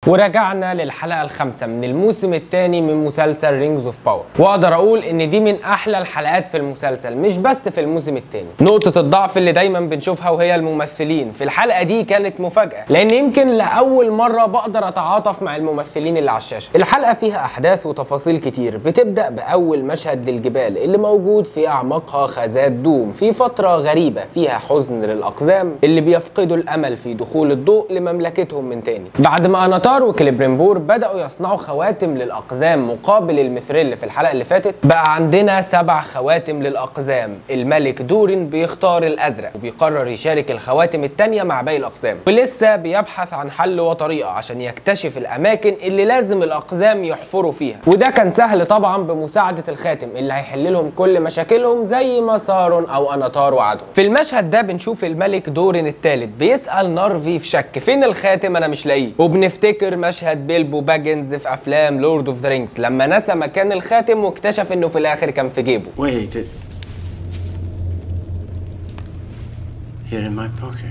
ورجعنا للحلقه الخامسه من الموسم الثاني من مسلسل رينجز اوف باور واقدر اقول ان دي من احلى الحلقات في المسلسل مش بس في الموسم الثاني نقطه الضعف اللي دايما بنشوفها وهي الممثلين في الحلقه دي كانت مفاجاه لان يمكن لاول مره بقدر اتعاطف مع الممثلين اللي على الشاشه الحلقه فيها احداث وتفاصيل كتير بتبدا باول مشهد للجبال اللي موجود في اعماقها خزات دوم في فتره غريبه فيها حزن للاقزام اللي بيفقدوا الامل في دخول الضوء لمملكتهم من تاني بعد ما اناتار وكليبريمبور بداوا يصنعوا خواتم للاقزام مقابل المثريل في الحلقه اللي فاتت بقى عندنا سبع خواتم للاقزام الملك دورين بيختار الازرق وبيقرر يشارك الخواتم التانية مع باقي الاقزام ولسه بيبحث عن حل وطريقه عشان يكتشف الاماكن اللي لازم الاقزام يحفروا فيها وده كان سهل طبعا بمساعده الخاتم اللي هيحل لهم كل مشاكلهم زي ما سارون او اناتار وعدوا في المشهد ده بنشوف الملك دورين الثالث بيسال نارفي في شك فين الخاتم انا مش لاقيه وبنفتكر مشهد بيلبو باجنز في افلام لورد اوف ذا رينجز لما نسى مكان الخاتم واكتشف انه في الاخر كان في جيبه Wait, it's. Here in my pocket.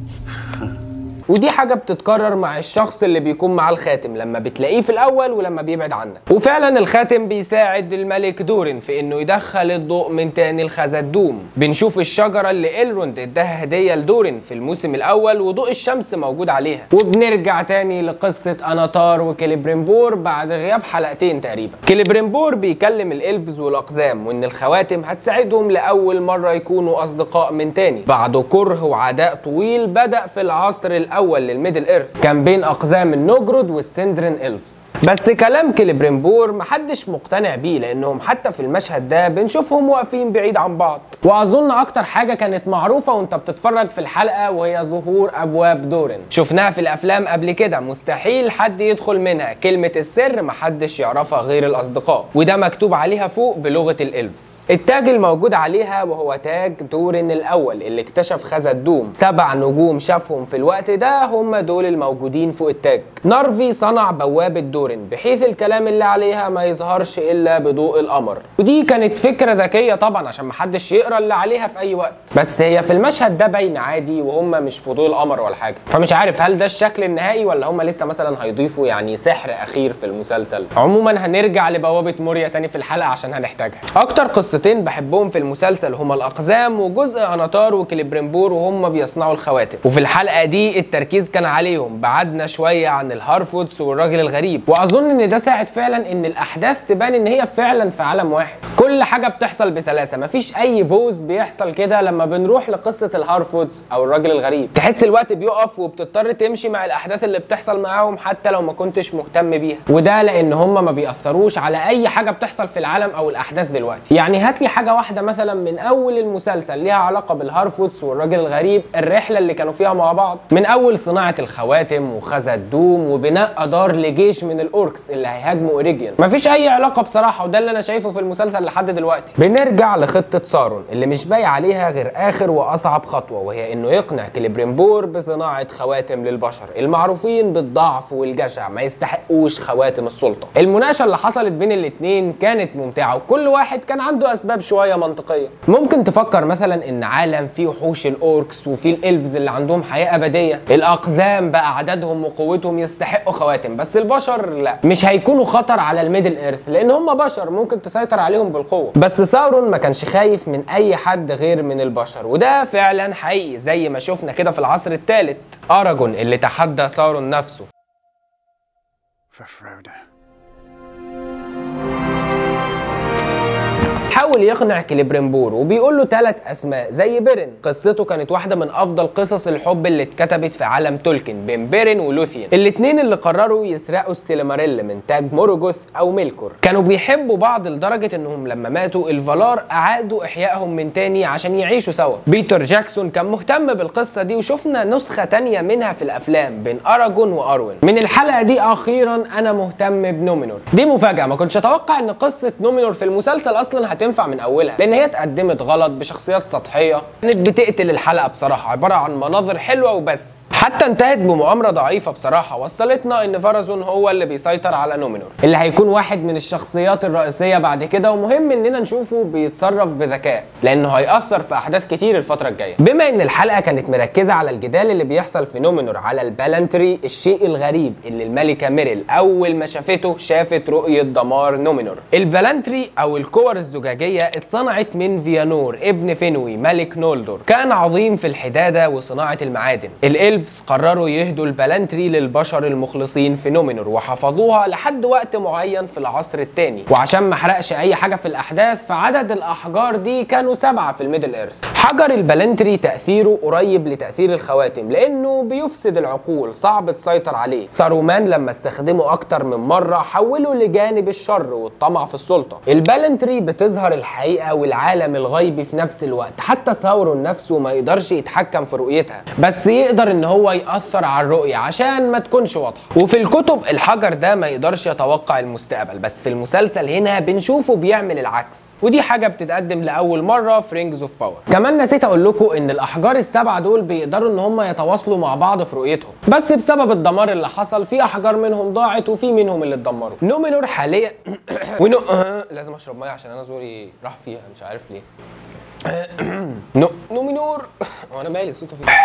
ودي حاجة بتتكرر مع الشخص اللي بيكون معاه الخاتم لما بتلاقيه في الأول ولما بيبعد عنك وفعلا الخاتم بيساعد الملك دورين في إنه يدخل الضوء من تاني الخزات دوم بنشوف الشجرة اللي إلروند اداها هدية لدورين في الموسم الأول وضوء الشمس موجود عليها وبنرجع تاني لقصة أناتار وكليبريمبور بعد غياب حلقتين تقريبا كليبريمبور بيكلم الإلفز والأقزام وإن الخواتم هتساعدهم لأول مرة يكونوا أصدقاء من تاني بعد كره وعداء طويل بدأ في العصر الأول للميدل إيرث كان بين أقزام النوجرود والسندرين إلفز بس كلام كليبريمبور محدش مقتنع بيه لأنهم حتى في المشهد ده بنشوفهم واقفين بعيد عن بعض وأظن أكتر حاجة كانت معروفة وأنت بتتفرج في الحلقة وهي ظهور أبواب دورين شفناها في الأفلام قبل كده مستحيل حد يدخل منها كلمة السر محدش يعرفها غير الأصدقاء وده مكتوب عليها فوق بلغة الإلفز التاج الموجود عليها وهو تاج دورين الأول اللي اكتشف خزت دوم سبع نجوم شافهم في الوقت ده هم دول الموجودين فوق التاج نارفي صنع بوابة دورين بحيث الكلام اللي عليها ما يظهرش إلا بضوء القمر ودي كانت فكرة ذكية طبعا عشان محدش يقرا اللي عليها في أي وقت بس هي في المشهد ده باين عادي وهم مش في ضوء القمر ولا حاجة فمش عارف هل ده الشكل النهائي ولا هم لسه مثلا هيضيفوا يعني سحر أخير في المسلسل عموما هنرجع لبوابة موريا تاني في الحلقة عشان هنحتاجها أكتر قصتين بحبهم في المسلسل هما الأقزام وجزء أناتار وكليبريمبور وهم بيصنعوا الخواتم وفي الحلقة دي التركيز كان عليهم بعدنا شوية عن الهارفودز والراجل الغريب وأظن إن ده ساعد فعلا إن الأحداث تبان إن هي فعلا في عالم واحد كل حاجة بتحصل بسلاسة مفيش أي بوز بيحصل كده لما بنروح لقصة الهارفودز أو الراجل الغريب تحس الوقت بيقف وبتضطر تمشي مع الأحداث اللي بتحصل معاهم حتى لو ما كنتش مهتم بيها وده لأن هم ما بيأثروش على أي حاجة بتحصل في العالم أو الأحداث دلوقتي يعني هات لي حاجة واحدة مثلا من أول المسلسل ليها علاقة بالهارفودز والراجل الغريب الرحلة اللي كانوا فيها مع بعض من أول صناعة الخواتم وخزت دوم وبناء أدار لجيش من الأوركس اللي هيهاجموا أوريجيان مفيش أي علاقة بصراحة وده اللي أنا شايفه في المسلسل لحد دلوقتي بنرجع لخطة سارون اللي مش باقي عليها غير آخر وأصعب خطوة وهي إنه يقنع كليبريمبور بصناعة خواتم للبشر المعروفين بالضعف والجشع ما يستحقوش خواتم السلطة المناقشة اللي حصلت بين الاتنين كانت ممتعة وكل واحد كان عنده أسباب شوية منطقية ممكن تفكر مثلا إن عالم فيه وحوش الأوركس وفيه الإلفز اللي عندهم حياة أبدية الأقزام بقى عددهم وقوتهم يستحقوا خواتم بس البشر لا مش هيكونوا خطر على الميدل ايرث لان هم بشر ممكن تسيطر عليهم بالقوه بس ساورون ما كانش خايف من اي حد غير من البشر وده فعلا حقيقي زي ما شفنا كده في العصر الثالث اراجون اللي تحدى ساورون نفسه For Frodo. حاول يقنع كليبريمبور وبيقول له ثلاث اسماء زي بيرن قصته كانت واحده من افضل قصص الحب اللي اتكتبت في عالم تولكن بين بيرن ولوثيان الاثنين اللي قرروا يسرقوا السيلماريل من تاج موروجوث او ميلكور كانوا بيحبوا بعض لدرجه انهم لما ماتوا الفالار اعادوا احيائهم من تاني عشان يعيشوا سوا بيتر جاكسون كان مهتم بالقصه دي وشفنا نسخه تانية منها في الافلام بين اراجون واروين من الحلقه دي اخيرا انا مهتم بنومينور دي مفاجاه ما كنتش اتوقع ان قصه نومينور في المسلسل اصلا هتنفع تنفع من اولها لان هي اتقدمت غلط بشخصيات سطحيه كانت بتقتل الحلقه بصراحه عباره عن مناظر حلوه وبس حتى انتهت بمؤامره ضعيفه بصراحه وصلتنا ان فرزون هو اللي بيسيطر على نومينور اللي هيكون واحد من الشخصيات الرئيسيه بعد كده ومهم اننا نشوفه بيتصرف بذكاء لانه هيأثر في احداث كتير الفتره الجايه بما ان الحلقه كانت مركزه على الجدال اللي بيحصل في نومينور على البالانتري الشيء الغريب اللي الملكه ميريل اول ما شافته شافت رؤيه دمار نومينور البالانتري او الكور الزجاجيه اتصنعت من فيانور ابن فينوي ملك نولدور كان عظيم في الحداده وصناعه المعادن الالفز قرروا يهدوا البالانتري للبشر المخلصين في نومينور وحفظوها لحد وقت معين في العصر الثاني وعشان ما احرقش اي حاجه في الاحداث فعدد الاحجار دي كانوا سبعه في الميدل ايرث حجر البالانتري تاثيره قريب لتاثير الخواتم لانه بيفسد العقول صعب تسيطر عليه سارومان لما استخدمه اكتر من مره حوله لجانب الشر والطمع في السلطه البالانتري بتظهر الحقيقه والعالم الغيبي في نفس الوقت حتى ساورون نفسه ما يقدرش يتحكم في رؤيتها بس يقدر ان هو ياثر على الرؤيه عشان ما تكونش واضحه وفي الكتب الحجر ده ما يقدرش يتوقع المستقبل بس في المسلسل هنا بنشوفه بيعمل العكس ودي حاجه بتتقدم لاول مره في رينجز اوف باور كمان نسيت اقول لكم ان الاحجار السبعه دول بيقدروا ان هم يتواصلوا مع بعض في رؤيتهم بس بسبب الدمار اللي حصل في احجار منهم ضاعت وفي منهم اللي اتدمروا نومينور حاليا ونو... لازم اشرب ميه عشان انا زوري راح فيها مش عارف ليه نو نومينور هو انا مالي صوته فيه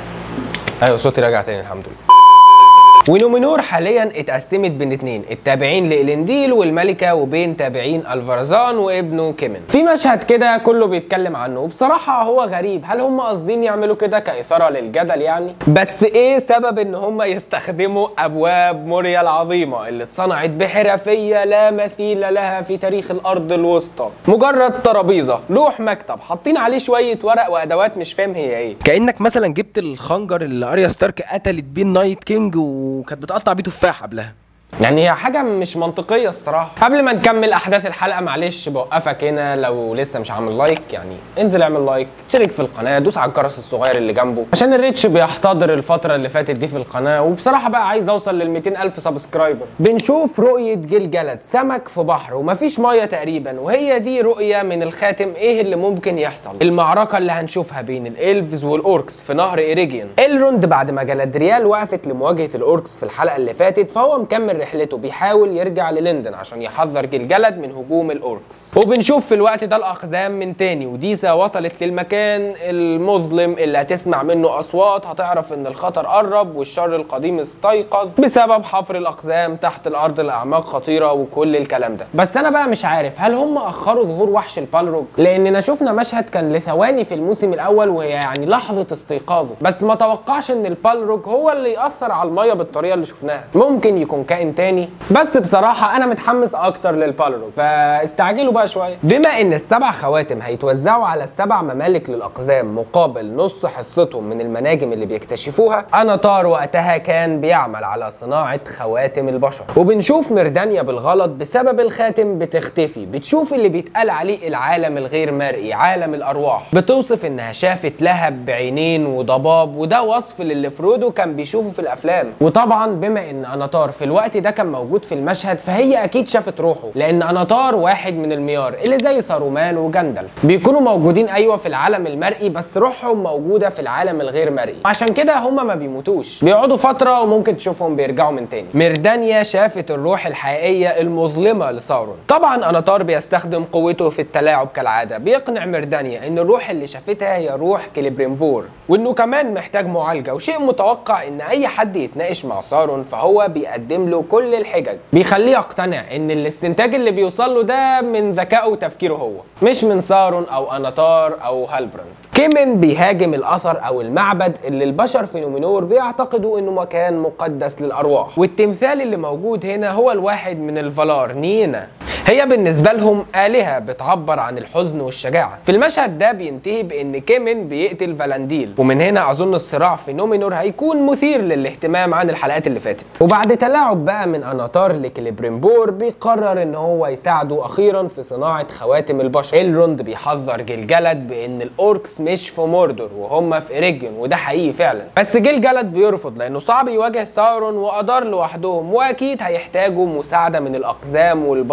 ايوه صوتي راجع تاني الحمد لله ونومينور حاليا اتقسمت بين اتنين التابعين لإلنديل والملكة وبين تابعين الفرزان وابنه كيمن في مشهد كده كله بيتكلم عنه وبصراحة هو غريب هل هم قاصدين يعملوا كده كإثارة للجدل يعني بس ايه سبب ان هم يستخدموا ابواب موريا العظيمة اللي اتصنعت بحرفية لا مثيل لها في تاريخ الارض الوسطى مجرد ترابيزة لوح مكتب حاطين عليه شوية ورق وادوات مش فاهم هي ايه كانك مثلا جبت الخنجر اللي اريا ستارك قتلت بيه النايت كينج وكانت بتقطع بيه تفاح قبلها يعني هي حاجة مش منطقية الصراحة قبل ما نكمل أحداث الحلقة معلش بوقفك هنا لو لسه مش عامل لايك يعني انزل اعمل لايك شارك في القناة دوس على الجرس الصغير اللي جنبه عشان الريتش بيحتضر الفترة اللي فاتت دي في القناة وبصراحة بقى عايز أوصل لل 200 ألف سبسكرايبر بنشوف رؤية جيل جلد سمك في بحر ومفيش مية تقريبا وهي دي رؤية من الخاتم إيه اللي ممكن يحصل المعركة اللي هنشوفها بين الإلفز والأوركس في نهر إيريجيان إلروند بعد ما جلادريال وقفت لمواجهة الأوركس في الحلقة اللي فاتت فهو مكمل رحلته بيحاول يرجع للندن عشان يحذر جلجلد من هجوم الاوركس وبنشوف في الوقت ده الاقزام من تاني وديسا وصلت للمكان المظلم اللي هتسمع منه اصوات هتعرف ان الخطر قرب والشر القديم استيقظ بسبب حفر الاقزام تحت الارض لاعماق خطيره وكل الكلام ده بس انا بقى مش عارف هل هم اخروا ظهور وحش البالروج لاننا شفنا مشهد كان لثواني في الموسم الاول وهي يعني لحظه استيقاظه بس ما توقعش ان البالروج هو اللي ياثر على الميه بالطريقه اللي شفناها ممكن يكون كائن تاني بس بصراحة أنا متحمس أكتر للبالروج فاستعجلوا بقى شوية بما إن السبع خواتم هيتوزعوا على السبع ممالك للأقزام مقابل نص حصتهم من المناجم اللي بيكتشفوها أنا طار وقتها كان بيعمل على صناعة خواتم البشر وبنشوف مردانيا بالغلط بسبب الخاتم بتختفي بتشوف اللي بيتقال عليه العالم الغير مرئي عالم الأرواح بتوصف إنها شافت لهب بعينين وضباب وده وصف للي فرودو كان بيشوفه في الأفلام وطبعا بما إن أناطار في الوقت ده كان موجود في المشهد فهي اكيد شافت روحه لان اناطار واحد من الميار اللي زي سارومان وجاندالف بيكونوا موجودين ايوه في العالم المرئي بس روحهم موجوده في العالم الغير مرئي عشان كده هما ما بيموتوش بيقعدوا فتره وممكن تشوفهم بيرجعوا من تاني ميردانيا شافت الروح الحقيقيه المظلمه لساورون طبعا اناطار بيستخدم قوته في التلاعب كالعاده بيقنع ميردانيا ان الروح اللي شافتها هي روح كليبريمبور وانه كمان محتاج معالجه وشيء متوقع ان اي حد يتناقش مع سارون فهو بيقدم له كل الحجج بيخليه يقتنع ان الاستنتاج اللي بيوصل له ده من ذكائه وتفكيره هو مش من سارون او اناتار او هالبراند كيمن بيهاجم الاثر او المعبد اللي البشر في نومينور بيعتقدوا انه مكان مقدس للارواح والتمثال اللي موجود هنا هو الواحد من الفالار نينا هي بالنسبة لهم آلهة بتعبر عن الحزن والشجاعة في المشهد ده بينتهي بأن كيمن بيقتل فالانديل ومن هنا أظن الصراع في نومينور هيكون مثير للاهتمام عن الحلقات اللي فاتت وبعد تلاعب بقى من أناطار لكليبريمبور بيقرر ان هو يساعده اخيرا في صناعة خواتم البشر إلروند بيحذر جلجلد بان الاوركس مش في موردور وهم في إيريجيون وده حقيقي فعلا بس جلجلد بيرفض لانه صعب يواجه ساورون وادار لوحدهم واكيد هيحتاجوا مساعدة من الاقزام والبشر في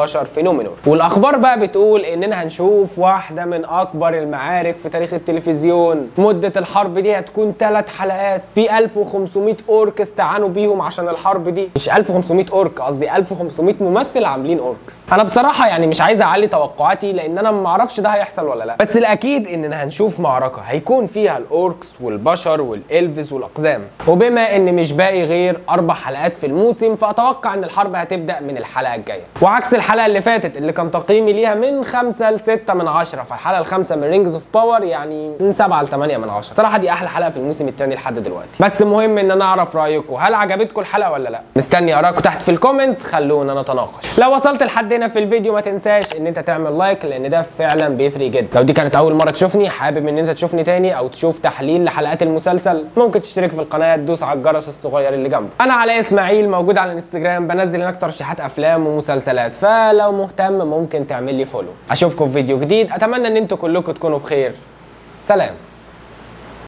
نومينور والاخبار بقى بتقول اننا هنشوف واحده من اكبر المعارك في تاريخ التلفزيون مده الحرب دي هتكون ثلاث حلقات في 1500 اورك استعانوا بيهم عشان الحرب دي مش 1500 اورك قصدي 1500 ممثل عاملين اوركس انا بصراحه يعني مش عايز اعلي توقعاتي لان انا ما اعرفش ده هيحصل ولا لا بس الاكيد اننا هنشوف معركه هيكون فيها الاوركس والبشر والالفز والاقزام وبما ان مش باقي غير اربع حلقات في الموسم فاتوقع ان الحرب هتبدا من الحلقه الجايه وعكس الحلقه اللي فاتت اللي كان تقييمي ليها من 5 ل 6 من 10 فالحلقه الخامسه من رينجز اوف باور يعني من 7 ل 8 من 10 صراحه دي احلى حلقه في الموسم الثاني لحد دلوقتي بس مهم ان انا اعرف رايكم هل عجبتكم الحلقه ولا لا مستني ارائكم تحت في الكومنتس خلونا نتناقش لو وصلت لحد هنا في الفيديو ما تنساش ان انت تعمل لايك لان ده فعلا بيفرق جدا لو دي كانت اول مره تشوفني حابب ان انت تشوفني تاني او تشوف تحليل لحلقات المسلسل ممكن تشترك في القناه تدوس على الجرس الصغير اللي جنبه انا علاء اسماعيل موجود على الانستجرام بنزل هناك ترشيحات افلام ومسلسلات فلو مهتم ممكن تعمل لي فولو اشوفكم في فيديو جديد اتمنى ان انتوا كلكم تكونوا بخير سلام